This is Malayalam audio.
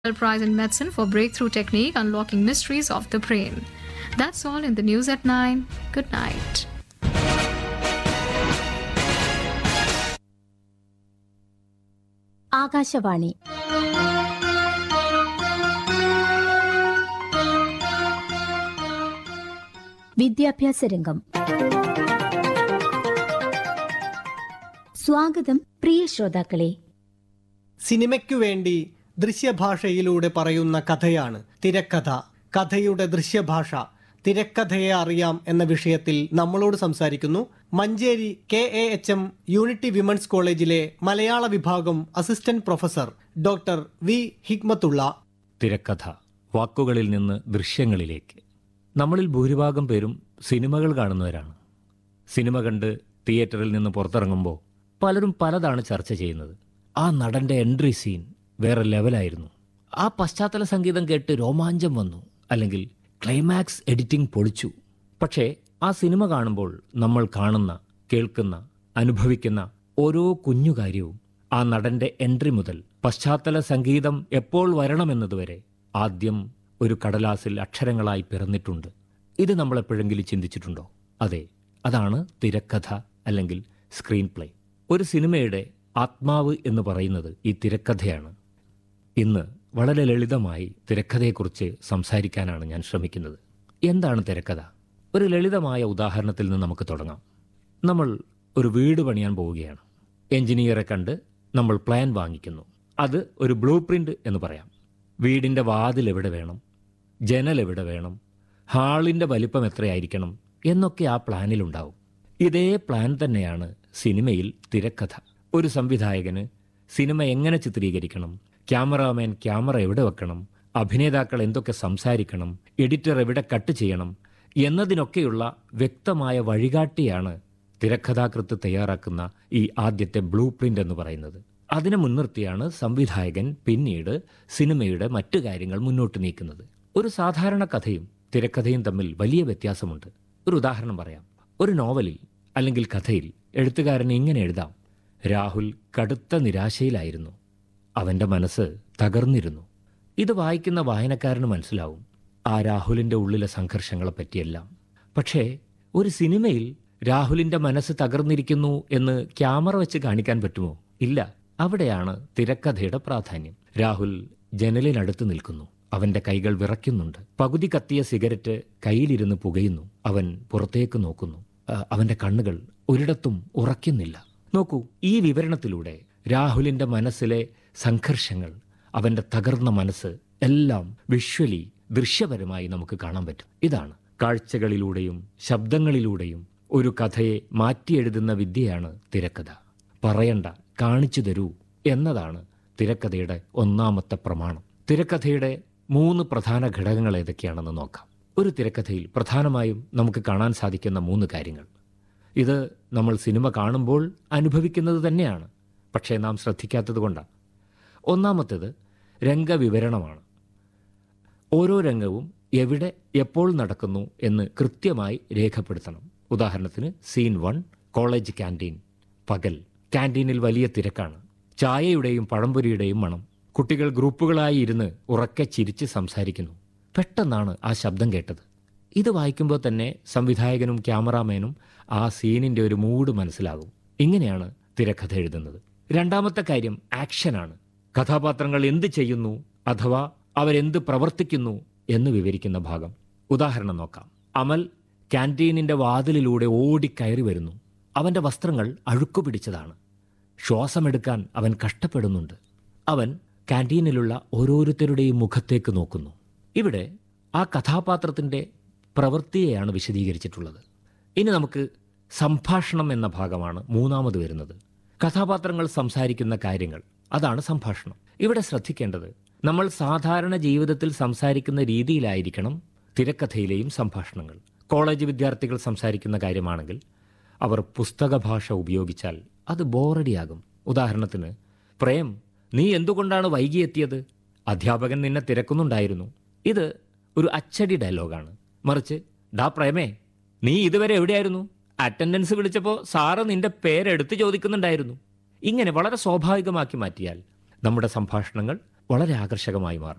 Nobel Prize in Medicine for breakthrough technique unlocking mysteries of the brain. That's all in the news at 9. Good night. Akashvani വിദ്യാഭ്യാസ രംഗം സ്വാഗതം പ്രിയ ശ്രോതാക്കളെ സിനിമയ്ക്കു വേണ്ടി ദൃശ്യഭാഷയിലൂടെ പറയുന്ന കഥയാണ് തിരക്കഥ കഥയുടെ ദൃശ്യഭാഷ തിരക്കഥയെ അറിയാം എന്ന വിഷയത്തിൽ നമ്മളോട് സംസാരിക്കുന്നു Manjeri K A H M unity women's കോളേജിലെ മലയാള വിഭാഗം assistant professor doctor V Hikmathulla തിരക്കഥ വാക്കുകളിൽ നിന്ന് ദൃശ്യങ്ങളിലേക്ക് നമ്മളിൽ ഭൂരിഭാഗം പേരും സിനിമകൾ കാണുന്നവരാണ് സിനിമ കണ്ട് തിയേറ്ററിൽ നിന്ന് പുറത്തിറങ്ങുമ്പോൾ പലരും പലതാണ് ചർച്ച ചെയ്യുന്നത് ആ നടന്റെ എൻട്രി സീൻ വേറെ ലെവലായിരുന്നു ആ പശ്ചാത്തല സംഗീതം കേട്ട് രോമാഞ്ചം വന്നു അല്ലെങ്കിൽ ക്ലൈമാക്സ് എഡിറ്റിംഗ് പൊളിച്ചു പക്ഷേ ആ സിനിമ കാണുമ്പോൾ നമ്മൾ കാണുന്ന കേൾക്കുന്ന അനുഭവിക്കുന്ന ഓരോ കുഞ്ഞു കാര്യവും ആ നടന്റെ എൻട്രി മുതൽ പശ്ചാത്തല സംഗീതം എപ്പോൾ വരണമെന്നതുവരെ ആദ്യം ഒരു കടലാസിൽ അക്ഷരങ്ങളായി പിറന്നിട്ടുണ്ട് ഇത് നമ്മൾ എപ്പോഴെങ്കിലും ചിന്തിച്ചിട്ടുണ്ടോ അതെ അതാണ് തിരക്കഥ അല്ലെങ്കിൽ സ്ക്രീൻ പ്ലേ ഒരു സിനിമയുടെ ആത്മാവ് എന്ന് പറയുന്നത് ഈ തിരക്കഥയാണ് ഇന്ന് വളരെ ലളിതമായി തിരക്കഥയെക്കുറിച്ച് സംസാരിക്കാനാണ് ഞാൻ ശ്രമിക്കുന്നത് എന്താണ് തിരക്കഥ ഒരു ലളിതമായ ഉദാഹരണത്തിൽ നിന്ന് നമുക്ക് തുടങ്ങാം നമ്മൾ ഒരു വീട് പണിയാൻ പോവുകയാണ് എഞ്ചിനീയറെ കണ്ട് നമ്മൾ പ്ലാൻ വാങ്ങിക്കുന്നു അത് ഒരു ബ്ലൂ പ്രിന്റ് എന്ന് പറയാം വീടിൻ്റെ വാതിൽ എവിടെ വേണം ജനൽ എവിടെ വേണം ഹാളിൻ്റെ വലിപ്പം എത്രയായിരിക്കണം എന്നൊക്കെ ആ പ്ലാനിലുണ്ടാവും ഇതേ പ്ലാൻ തന്നെയാണ് സിനിമയിൽ തിരക്കഥ ഒരു സംവിധായകന് സിനിമ എങ്ങനെ ചിത്രീകരിക്കണം ക്യാമറാമാൻ ക്യാമറ എവിടെ വെക്കണം അഭിനേതാക്കൾ എന്തൊക്കെ സംസാരിക്കണം എഡിറ്റർ എവിടെ കട്ട് ചെയ്യണം എന്നതിനൊക്കെയുള്ള വ്യക്തമായ വഴികാട്ടിയാണ് തിരക്കഥാകൃത്ത് തയ്യാറാക്കുന്ന ഈ ആദ്യത്തെ ബ്ലൂ പ്രിന്റ് എന്ന് പറയുന്നത് അതിനെ മുൻനിർത്തിയാണ് സംവിധായകൻ പിന്നീട് സിനിമയുടെ മറ്റു കാര്യങ്ങൾ മുന്നോട്ട് നീക്കുന്നത് ഒരു സാധാരണ കഥയും തിരക്കഥയും തമ്മിൽ വലിയ വ്യത്യാസമുണ്ട് ഒരു ഉദാഹരണം പറയാം ഒരു നോവലിൽ അല്ലെങ്കിൽ കഥയിൽ എഴുത്തുകാരൻ ഇങ്ങനെ എഴുതാം രാഹുൽ കടുത്ത നിരാശയിലായിരുന്നു അവന്റെ മനസ്സ് തകർന്നിരുന്നു ഇത് വായിക്കുന്ന വായനക്കാരന് മനസ്സിലാവും ആ രാഹുലിന്റെ ഉള്ളിലെ സംഘർഷങ്ങളെ പറ്റിയെല്ലാം പക്ഷേ ഒരു സിനിമയിൽ രാഹുലിന്റെ മനസ്സ് തകർന്നിരിക്കുന്നു എന്ന് ക്യാമറ വെച്ച് കാണിക്കാൻ പറ്റുമോ ഇല്ല അവിടെയാണ് തിരക്കഥയുടെ പ്രാധാന്യം രാഹുൽ ജനലിനടുത്ത് നിൽക്കുന്നു അവന്റെ കൈകൾ വിറയ്ക്കുന്നുണ്ട് പകുതി കത്തിയ സിഗരറ്റ് കയ്യിലിരുന്ന് പുകയുന്നു അവൻ പുറത്തേക്ക് നോക്കുന്നു ആ, അവന്റെ കണ്ണുകൾ ഒരിടത്തും ഉറയ്ക്കുന്നില്ല നോക്കൂ ഈ വിവരണത്തിലൂടെ രാഹുലിന്റെ മനസ്സിലെ സംഘർഷങ്ങൾ അവന്റെ തകർന്ന മനസ്സ് എല്ലാം വിഷ്വലി ദൃശ്യപരമായി നമുക്ക് കാണാൻ പറ്റും ഇതാണ് കാഴ്ചകളിലൂടെയും ശബ്ദങ്ങളിലൂടെയും ഒരു കഥയെ മാറ്റിയെഴുതുന്ന വിദ്യയാണ് തിരക്കഥ പറയണ്ട കാണിച്ചു തരൂ എന്നതാണ് തിരക്കഥയുടെ ഒന്നാമത്തെ പ്രമാണം തിരക്കഥയുടെ മൂന്ന് പ്രധാന ഘടകങ്ങൾ ഏതൊക്കെയാണെന്ന് നോക്കാം ഒരു തിരക്കഥയിൽ പ്രധാനമായും നമുക്ക് കാണാൻ സാധിക്കുന്ന മൂന്ന് കാര്യങ്ങൾ ഇത് നമ്മൾ സിനിമ കാണുമ്പോൾ അനുഭവിക്കുന്നത് തന്നെയാണ് പക്ഷേ നാം ശ്രദ്ധിക്കാത്തത് കൊണ്ടാണ് ഒന്നാമത്തേത് രംഗവിവരണമാണ് ഓരോ രംഗവും എവിടെ എപ്പോൾ നടക്കുന്നു എന്ന് കൃത്യമായി രേഖപ്പെടുത്തണം ഉദാഹരണത്തിന് സീൻ വൺ കോളേജ് ക്യാൻറ്റീൻ പകൽ ക്യാൻറ്റീനിൽ വലിയ തിരക്കാണ് ചായയുടെയും പഴംപൊരിയുടെയും മണം കുട്ടികൾ ഗ്രൂപ്പുകളായി ഇരുന്ന് ഉറക്കെ ചിരിച്ച് സംസാരിക്കുന്നു പെട്ടെന്നാണ് ആ ശബ്ദം കേട്ടത് ഇത് വായിക്കുമ്പോൾ തന്നെ സംവിധായകനും ക്യാമറാമാനും ആ സീനിന്റെ ഒരു മൂഡ് മനസ്സിലാകും ഇങ്ങനെയാണ് തിരക്കഥ എഴുതുന്നത് രണ്ടാമത്തെ കാര്യം ആക്ഷനാണ് കഥാപാത്രങ്ങൾ എന്ത് ചെയ്യുന്നു അഥവാ അവരെന്ത് പ്രവർത്തിക്കുന്നു എന്ന് വിവരിക്കുന്ന ഭാഗം ഉദാഹരണം നോക്കാം അമൽ ക്യാൻറ്റീനിന്റെ വാതിലിലൂടെ ഓടിക്കയറി വരുന്നു അവന്റെ വസ്ത്രങ്ങൾ അഴുക്കു പിടിച്ചതാണ് ശ്വാസമെടുക്കാൻ അവൻ കഷ്ടപ്പെടുന്നുണ്ട് അവൻ ക്യാൻറ്റീനിലുള്ള ഓരോരുത്തരുടെയും മുഖത്തേക്ക് നോക്കുന്നു ഇവിടെ ആ കഥാപാത്രത്തിന്റെ പ്രവൃത്തിയെയാണ് വിശദീകരിച്ചിട്ടുള്ളത് ഇനി നമുക്ക് സംഭാഷണം എന്ന ഭാഗമാണ് മൂന്നാമത് വരുന്നത് കഥാപാത്രങ്ങൾ സംസാരിക്കുന്ന കാര്യങ്ങൾ അതാണ് സംഭാഷണം ഇവിടെ ശ്രദ്ധിക്കേണ്ടത് നമ്മൾ സാധാരണ ജീവിതത്തിൽ സംസാരിക്കുന്ന രീതിയിലായിരിക്കണം തിരക്കഥയിലെയും സംഭാഷണങ്ങൾ കോളേജ് വിദ്യാർത്ഥികൾ സംസാരിക്കുന്ന കാര്യമാണെങ്കിൽ അവർ പുസ്തക ഭാഷ ഉപയോഗിച്ചാൽ അത് ബോറടിയാകും ഉദാഹരണത്തിന് പ്രേം നീ എന്തുകൊണ്ടാണ് വൈകിയെത്തിയത് അധ്യാപകൻ നിന്നെ തിരക്കുന്നുണ്ടായിരുന്നു ഇത് ഒരു അച്ചടി ഡയലോഗാണ് മറിച്ച് ഡാ പ്രേമേ നീ ഇതുവരെ എവിടെയായിരുന്നു അറ്റൻഡൻസ് വിളിച്ചപ്പോൾ സാറ് നിന്റെ പേരെടുത്ത് ചോദിക്കുന്നുണ്ടായിരുന്നു ഇങ്ങനെ വളരെ സ്വാഭാവികമാക്കി മാറ്റിയാൽ നമ്മുടെ സംഭാഷണങ്ങൾ വളരെ ആകർഷകമായി മാറും